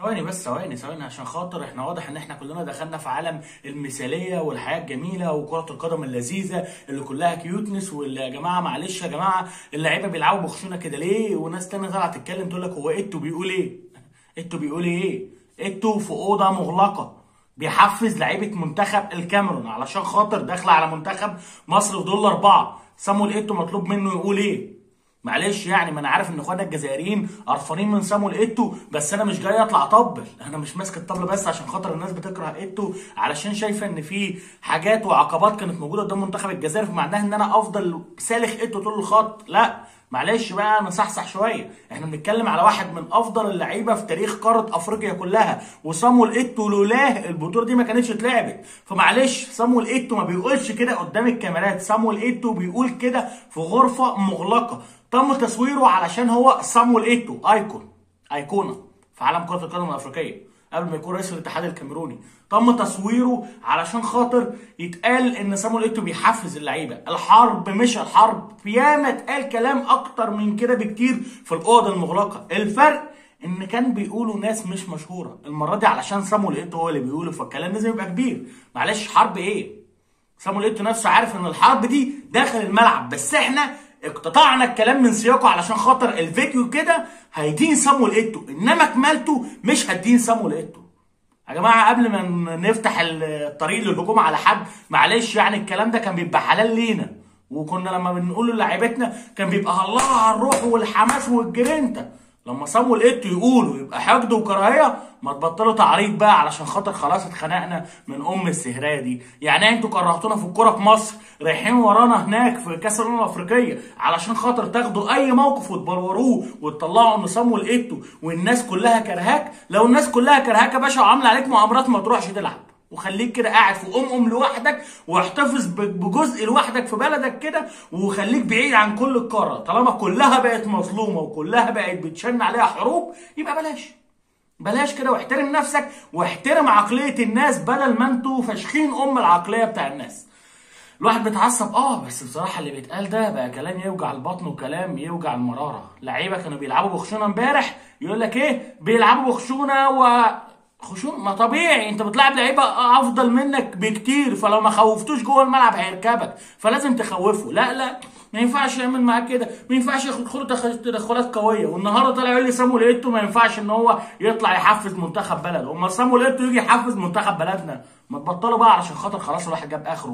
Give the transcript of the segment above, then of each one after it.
ثواني بس ثواني ثواني عشان خاطر احنا واضح ان احنا كلنا دخلنا في عالم المثاليه والحياه الجميله وكره القدم اللذيذه اللي كلها كيوتنس واللي يا جماعه معلش يا جماعه اللعيبه بيلعبوا بخشونه كده ليه وناس تانية طالعه تتكلم تقول لك هو ايتو بيقول ايه؟ ايتو بيقول ايه؟ ايتو في اوضه مغلقه بيحفز لعيبه منتخب الكاميرون علشان خاطر داخله على منتخب مصر في دول اربعه سامويل ايتو مطلوب منه يقول ايه؟ معلش يعني ما انا عارف ان اخواننا الجزائريين قرفانين من سامويل ايتو بس انا مش جاي اطلع اطبل انا مش ماسك الطبل بس عشان خاطر الناس بتكره ايتو علشان شايفه ان في حاجات وعقبات كانت موجوده قدام منتخب الجزائر فمعناها ان انا افضل سالخ ايتو طول الخط لا معلش بقى نصحصح شويه احنا بنتكلم على واحد من افضل اللعيبه في تاريخ قاره افريقيا كلها وصامويل ايتو لولاه البطوله دي ما كانتش اتلعبت فمعلش صامويل ايتو ما بيقولش كده قدام الكاميرات صامويل ايتو بيقول كده في غرفه مغلقه تم تصويره علشان هو صامويل ايتو ايكون ايقونه في عالم كره القدم الافريقيه قبل ما يكون رئيس الاتحاد الكاميروني تم تصويره علشان خاطر يتقال ان صامويل ايتو بيحفز اللعيبه الحرب مش الحرب ياما اتقال كلام اكتر من كده بكتير في الاوضه المغلقه الفرق ان كان بيقولوا ناس مش مشهوره المره دي علشان صامويل ايتو هو اللي بيقوله فالكلام لازم يبقى كبير معلش حرب ايه صامويل ايتو نفسه عارف ان الحرب دي داخل الملعب بس احنا اقتطعنا الكلام من سياقه علشان خاطر الفيديو كده هيدين صامويل ايتو انما كمالته مش هتدين صامويل ايتو يا جماعه قبل ما نفتح الطريق للهجوم على حد معلش يعني الكلام ده كان بيبقى حلال لينا وكنا لما بنقول للاعيبتنا كان بيبقى الله على الروح والحماس والجرينتا لما صامويل ايتو يقولوا يبقى حقد وكراهيه ما تبطلوا تعريض بقى علشان خاطر خلاص اتخنقنا من ام السهريه دي يعني انتوا كرهتونا في الكوره في مصر رايحين ورانا هناك في كاس الامم الافريقيه علشان خاطر تاخدوا اي موقف وتبروروه وتطلعوا ان صامويل ايتو والناس كلها كرهاك لو الناس كلها كرهاك يا باشا وعامله عليك مؤامرات ما تروحش تلعب وخليك كده قاعد في ام ام لوحدك واحتفظ بجزء لوحدك في بلدك كده وخليك بعيد عن كل القاره طالما كلها بقت مظلومه وكلها بقت بتشن عليها حروب يبقى بلاش بلاش كده واحترم نفسك واحترم عقليه الناس بدل ما انتوا فاشخين ام العقليه بتاع الناس الواحد بيتعصب اه بس بصراحه اللي بيتقال ده بقى كلام يوجع البطن وكلام يوجع المراره لعيبه كانوا بيلعبوا بخشونه امبارح يقول لك ايه بيلعبوا بخشونه و خشونه ما طبيعي انت بتلعب لعيبه افضل منك بكتير فلو ما خوفتوش جوه الملعب هيركبك فلازم تخوفه لا لا ما ينفعش يعمل معاك كده ما ينفعش يدخلوا تدخلات قويه والنهارده طالع يقول لي صامويل ايتو ما ينفعش ان هو يطلع يحفز منتخب بلده اما صامويل ايتو يجي يحفز منتخب بلدنا ما تبطلوا بقى علشان خاطر خلاص الواحد جاب اخره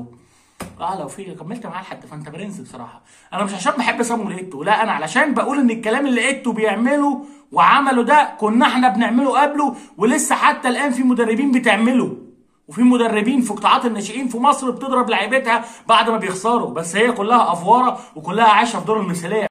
اه لو في كملت معاه لحد فانت برنس بصراحه انا مش عشان بحب صامويل ايتو لا انا علشان بقول ان الكلام اللي ايتو بيعمله وعمله ده كنا احنا بنعمله قبله ولسه حتى الان في مدربين بتعمله وفي مدربين في قطاعات الناشئين في مصر بتضرب لعيبتها بعد ما بيخسروا بس هي كلها افواره وكلها عايشه في دور المثاليه